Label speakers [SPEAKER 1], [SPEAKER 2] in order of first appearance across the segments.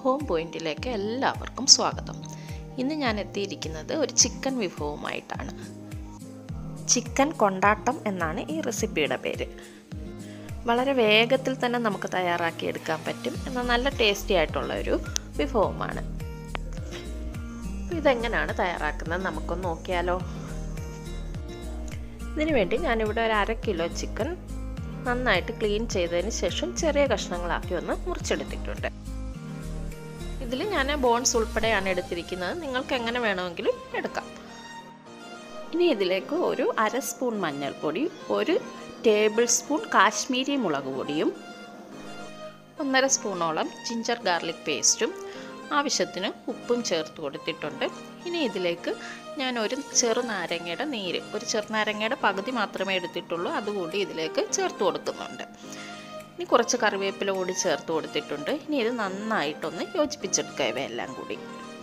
[SPEAKER 1] home പോയിന്റിലേക്ക് എല്ലാവർക്കും സ്വാഗതം ഇന്ന് ഞാൻ എത്തിയിരിക്കുന്നത് ഒരു ചിക്കൻ വിഭവമായിട്ടാണ് ചിക്കൻ കൊണ്ടാട്ടം എന്നാണ് ഈ റെസിപ്പിയുടെ പേര് വളരെ വേഗത്തിൽ തന്നെ നമുക്ക് തയ്യാറാക്കി എടുക്കാൻ പറ്റും എന്നാൽ നല്ല ടേസ്റ്റി ആയിട്ടുള്ള ഒരു വിഭവമാണ് ഇതെങ്ങനെയാണ് തയ്യാറാക്കുന്നത് നമുക്കൊന്ന് നോക്കിയാലോ ഇതിനു വേണ്ടി ഞാനിവിടെ ഒരു അര കിലോ ചിക്കൻ നന്നായിട്ട് ക്ലീൻ ചെയ്തതിന് ശേഷം ചെറിയ കഷ്ണങ്ങളാക്കി ഒന്ന് മുറിച്ചെടുത്തിട്ടുണ്ട് ഇതിൽ ഞാൻ ബോൺസ് ഉൾപ്പെടെയാണ് എടുത്തിരിക്കുന്നത് നിങ്ങൾക്ക് എങ്ങനെ വേണമെങ്കിലും എടുക്കാം ഇനി ഇതിലേക്ക് ഒരു അര സ്പൂൺ മഞ്ഞൾപ്പൊടി ഒരു ടേബിൾ സ്പൂൺ കാശ്മീരി മുളക് പൊടിയും ഒന്നര സ്പൂണോളം ജിഞ്ചർ ഗാർലിക് പേസ്റ്റും ആവശ്യത്തിന് ഉപ്പും ചേർത്ത് കൊടുത്തിട്ടുണ്ട് ഇനി ഇതിലേക്ക് ഞാൻ ഒരു ചെറുനാരങ്ങയുടെ നീര് ഒരു ചെറുനാരങ്ങയുടെ പകുതി മാത്രമേ എടുത്തിട്ടുള്ളൂ അതുകൂടി ഇതിലേക്ക് ചേർത്ത് കൊടുക്കുന്നുണ്ട് ഇനി കുറച്ച് കറിവേപ്പില കൂടി ചേർത്ത് കൊടുത്തിട്ടുണ്ട് ഇനി ഇത് നന്നായിട്ടൊന്ന് യോജിപ്പിച്ചെടുക്കുക ഇവയെല്ലാം കൂടി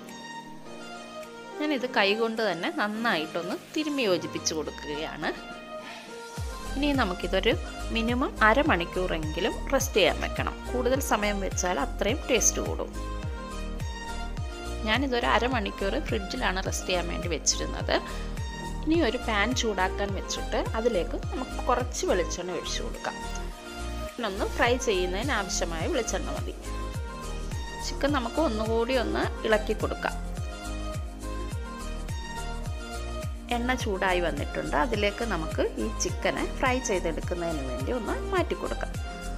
[SPEAKER 1] ഞാനിത് കൈകൊണ്ട് തന്നെ നന്നായിട്ടൊന്ന് തിരുമ്മി യോജിപ്പിച്ച് കൊടുക്കുകയാണ് ഇനി നമുക്കിതൊരു മിനിമം അരമണിക്കൂറെങ്കിലും റെസ്റ്റ് ചെയ്യാൻ വെക്കണം കൂടുതൽ സമയം വെച്ചാൽ അത്രയും ടേസ്റ്റ് കൂടും ഞാനിതൊരു അരമണിക്കൂർ ഫ്രിഡ്ജിലാണ് റെസ്റ്റ് ചെയ്യാൻ വേണ്ടി വെച്ചിരുന്നത് ഇനി ഒരു പാൻ ചൂടാക്കാൻ വെച്ചിട്ട് അതിലേക്ക് നമുക്ക് കുറച്ച് വെളിച്ചെണ്ണ ഒഴിച്ചു കൊടുക്കാം ഒന്ന് ഫ്രൈ ചെയ്യുന്നതിന് ആവശ്യമായ വെളിച്ചെണ്ണ മതി ചിക്കൻ നമുക്ക് ഒന്നുകൂടി ഒന്ന് ഇളക്കി കൊടുക്കാം എണ്ണ ചൂടായി വന്നിട്ടുണ്ട് അതിലേക്ക് നമുക്ക് ഈ ചിക്കനെ ഫ്രൈ ചെയ്തെടുക്കുന്നതിന് വേണ്ടി ഒന്ന് മാറ്റി കൊടുക്കാം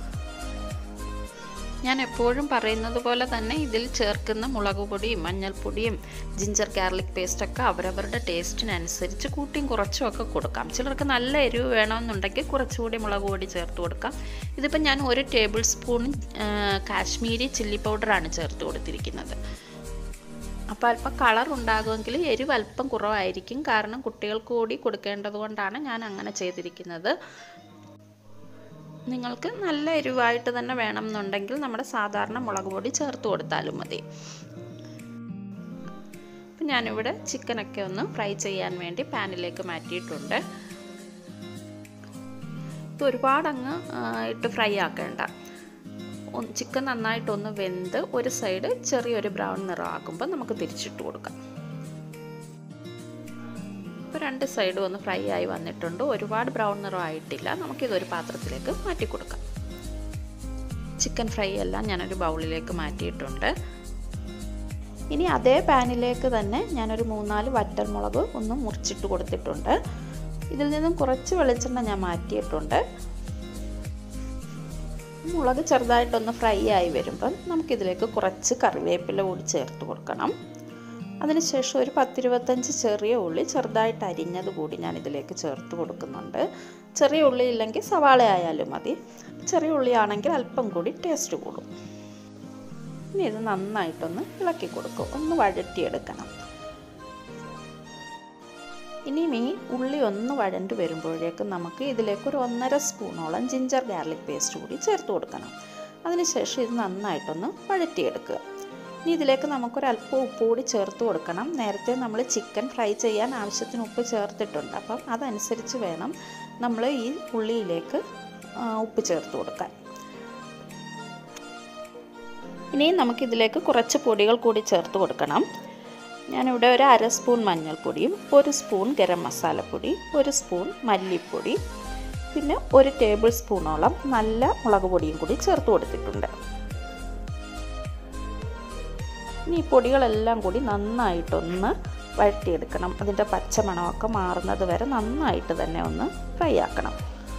[SPEAKER 1] ഞാൻ എപ്പോഴും പറയുന്നത് പോലെ തന്നെ ഇതിൽ ചേർക്കുന്ന മുളക് പൊടിയും മഞ്ഞൾപ്പൊടിയും ജിഞ്ചർ ഗാർലിക് പേസ്റ്റൊക്കെ അവരവരുടെ ടേസ്റ്റിനനുസരിച്ച് കൂട്ടിയും കുറച്ചും ഒക്കെ കൊടുക്കാം ചിലർക്ക് നല്ല എരിവ് വേണമെന്നുണ്ടെങ്കിൽ കുറച്ചുകൂടി മുളക് പൊടി ചേർത്ത് കൊടുക്കാം ഇതിപ്പോൾ ഞാൻ ഒരു ടേബിൾ സ്പൂൺ കാശ്മീരി ചില്ലി പൗഡറാണ് ചേർത്ത് കൊടുത്തിരിക്കുന്നത് അപ്പോൾ അല്പം കളർ ഉണ്ടാകുമെങ്കിൽ എരിവ് അല്പം കുറവായിരിക്കും കാരണം കുട്ടികൾക്ക് കൂടി കൊടുക്കേണ്ടത് കൊണ്ടാണ് ഞാൻ അങ്ങനെ ചെയ്തിരിക്കുന്നത് നിങ്ങൾക്ക് നല്ല എരിവായിട്ട് തന്നെ വേണം എന്നുണ്ടെങ്കിൽ നമ്മുടെ സാധാരണ മുളക് പൊടി ചേർത്ത് കൊടുത്താലും മതി അപ്പം ഞാനിവിടെ ചിക്കനൊക്കെ ഒന്ന് ഫ്രൈ ചെയ്യാൻ വേണ്ടി പാനിലേക്ക് മാറ്റിയിട്ടുണ്ട് ഇത് ഒരുപാടങ്ങ് ഇട്ട് ഫ്രൈ ആക്കേണ്ട ചിക്കൻ നന്നായിട്ടൊന്ന് വെന്ത് ഒരു സൈഡ് ചെറിയൊരു ബ്രൗൺ നിറമാകുമ്പോൾ നമുക്ക് തിരിച്ചിട്ട് കൊടുക്കാം ഇപ്പോൾ രണ്ട് സൈഡും ഒന്ന് ഫ്രൈ ആയി വന്നിട്ടുണ്ട് ഒരുപാട് ബ്രൗൺ നിറം ആയിട്ടില്ല നമുക്കിതൊരു പാത്രത്തിലേക്ക് മാറ്റി കൊടുക്കാം ചിക്കൻ ഫ്രൈ എല്ലാം ഞാനൊരു ബൗളിലേക്ക് മാറ്റിയിട്ടുണ്ട് ഇനി അതേ പാനിലേക്ക് തന്നെ ഞാനൊരു മൂന്നാല് വറ്റൽമുളക് ഒന്ന് മുറിച്ചിട്ട് കൊടുത്തിട്ടുണ്ട് ഇതിൽ നിന്നും കുറച്ച് വെളിച്ചെണ്ണ ഞാൻ മാറ്റിയിട്ടുണ്ട് മുളക് ചെറുതായിട്ടൊന്ന് ഫ്രൈ ആയി വരുമ്പം നമുക്കിതിലേക്ക് കുറച്ച് കറിവേപ്പില കൂടി ചേർത്ത് കൊടുക്കണം അതിനുശേഷം ഒരു പത്തിരുപത്തഞ്ച് ചെറിയ ഉള്ളി ചെറുതായിട്ട് അരിഞ്ഞത് കൂടി ഞാൻ ഇതിലേക്ക് ചേർത്ത് കൊടുക്കുന്നുണ്ട് ചെറിയ ഉള്ളി ഇല്ലെങ്കിൽ സവാള ആയാലും മതി ചെറിയ ഉള്ളിയാണെങ്കിൽ അല്പം കൂടി ടേസ്റ്റ് കൂടും ഇനി ഇത് നന്നായിട്ടൊന്ന് ഇളക്കി കൊടുക്കും ഒന്ന് വഴറ്റിയെടുക്കണം ഇനിയും ഈ ഉള്ളി ഒന്ന് വഴണ്ട് വരുമ്പോഴേക്കും നമുക്ക് ഇതിലേക്ക് ഒരു ഒന്നര സ്പൂണോളം ജിഞ്ചർ ഗാർലിക് പേസ്റ്റ് കൂടി ചേർത്ത് കൊടുക്കണം അതിനുശേഷം ഇത് നന്നായിട്ടൊന്ന് വഴറ്റിയെടുക്കുക ഇനി ഇതിലേക്ക് നമുക്കൊരല്പം ഉപ്പ് കൂടി ചേർത്ത് കൊടുക്കണം നേരത്തെ നമ്മൾ ചിക്കൻ ഫ്രൈ ചെയ്യാൻ ആവശ്യത്തിന് ഉപ്പ് ചേർത്തിട്ടുണ്ട് അപ്പം അതനുസരിച്ച് വേണം നമ്മൾ ഈ ഉള്ളിയിലേക്ക് ഉപ്പ് ചേർത്ത് കൊടുക്കാൻ ഇനി നമുക്കിതിലേക്ക് കുറച്ച് പൊടികൾ കൂടി ചേർത്ത് കൊടുക്കണം ഞാനിവിടെ ഒരു അര സ്പൂൺ മഞ്ഞൾപ്പൊടിയും ഒരു സ്പൂൺ ഗരം മസാലപ്പൊടി ഒരു സ്പൂൺ മല്ലിപ്പൊടി പിന്നെ ഒരു ടേബിൾ സ്പൂണോളം നല്ല മുളക് പൊടിയും കൂടി ചേർത്ത് കൊടുത്തിട്ടുണ്ട് ഇനി ഈ പൊടികളെല്ലാം കൂടി നന്നായിട്ടൊന്ന് വഴറ്റിയെടുക്കണം അതിൻ്റെ പച്ചമണമൊക്കെ മാറുന്നത് വരെ നന്നായിട്ട് തന്നെ ഒന്ന് ഫ്രൈ ആക്കണം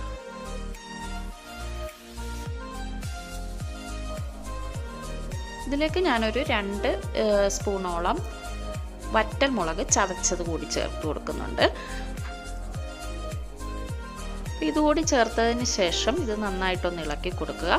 [SPEAKER 1] ഇതിലേക്ക് ഞാനൊരു രണ്ട് സ്പൂണോളം വറ്റൽ മുളക് ചതച്ചത് കൂടി ചേർത്ത് കൊടുക്കുന്നുണ്ട് ഇതുകൂടി ചേർത്തതിന് ശേഷം ഇത് നന്നായിട്ടൊന്ന് ഇളക്കി കൊടുക്കുക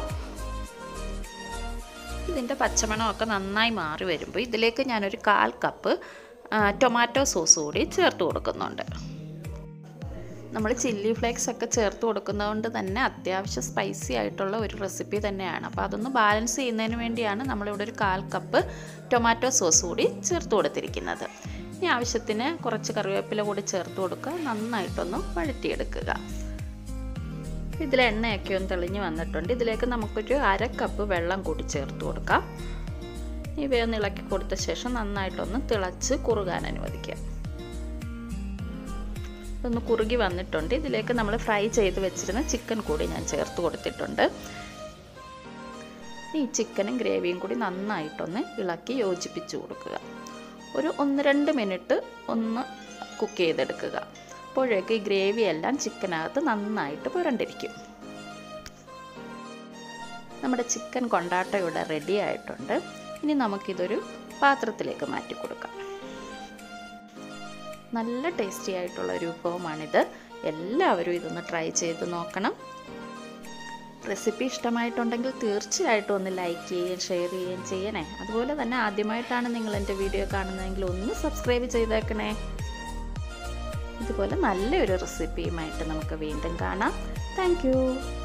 [SPEAKER 1] ഇതിൻ്റെ പച്ചമണമൊക്കെ നന്നായി മാറി വരുമ്പോൾ ഇതിലേക്ക് ഞാനൊരു കാൽ കപ്പ് ടൊമാറ്റോ സോസ് കൂടി ചേർത്ത് കൊടുക്കുന്നുണ്ട് നമ്മൾ ചില്ലി ഫ്ലേക്സ് ഒക്കെ ചേർത്ത് കൊടുക്കുന്നതുകൊണ്ട് തന്നെ അത്യാവശ്യം സ്പൈസി ആയിട്ടുള്ള ഒരു റെസിപ്പി തന്നെയാണ് അപ്പോൾ അതൊന്ന് ബാലൻസ് ചെയ്യുന്നതിന് വേണ്ടിയാണ് നമ്മളിവിടെ ഒരു കാൽ കപ്പ് ടൊമാറ്റോ സോസ് കൂടി ചേർത്ത് കൊടുത്തിരിക്കുന്നത് ഇനി ആവശ്യത്തിന് കുറച്ച് കറിവേപ്പില കൂടി ചേർത്ത് കൊടുക്കുക നന്നായിട്ടൊന്ന് വഴറ്റിയെടുക്കുക ഇതിൽ എണ്ണയൊക്കെ ഒന്ന് തെളിഞ്ഞ് വന്നിട്ടുണ്ട് ഇതിലേക്ക് നമുക്കൊരു അര കപ്പ് വെള്ളം കൂടി ചേർത്ത് കൊടുക്കാം
[SPEAKER 2] ഇവയൊന്ന് ഇളക്കി കൊടുത്ത ശേഷം നന്നായിട്ടൊന്ന് തിളച്ച് കുറുകാൻ അനുവദിക്കുക ഇതൊന്ന് കുറുകി വന്നിട്ടുണ്ട് ഇതിലേക്ക് നമ്മൾ ഫ്രൈ ചെയ്ത് വെച്ചിരുന്ന ചിക്കൻ കൂടി ഞാൻ ചേർത്ത് കൊടുത്തിട്ടുണ്ട് ഈ ചിക്കനും ഗ്രേവിയും കൂടി നന്നായിട്ടൊന്ന് ഇളക്കി യോജിപ്പിച്ച് കൊടുക്കുക ഒരു ഒന്ന് രണ്ട് മിനിറ്റ് ഒന്ന് കുക്ക് ചെയ്തെടുക്കുക അപ്പോഴേക്ക് ഈ ഗ്രേവി എല്ലാം ചിക്കനകത്ത് നന്നായിട്ട് പുരണ്ടിരിക്കും നമ്മുടെ ചിക്കൻ കൊണ്ടാട്ട ഇവിടെ റെഡി ആയിട്ടുണ്ട് ഇനി നമുക്കിതൊരു പാത്രത്തിലേക്ക് മാറ്റി കൊടുക്കാം നല്ല ടേസ്റ്റി ആയിട്ടുള്ള ഒരു വിഭവമാണിത് എല്ലാവരും ഇതൊന്ന് ട്രൈ ചെയ്ത് നോക്കണം റെസിപ്പി ഇഷ്ടമായിട്ടുണ്ടെങ്കിൽ തീർച്ചയായിട്ടും ഒന്ന് ലൈക്ക് ചെയ്യുകയും ഷെയർ ചെയ്യുകയും ചെയ്യണേ അതുപോലെ തന്നെ ആദ്യമായിട്ടാണ് നിങ്ങൾ എൻ്റെ വീഡിയോ കാണുന്നതെങ്കിൽ ഒന്ന് സബ്സ്ക്രൈബ് ചെയ്തേക്കണേ ഇതുപോലെ നല്ലൊരു റെസിപ്പിയുമായിട്ട് നമുക്ക് വീണ്ടും കാണാം താങ്ക്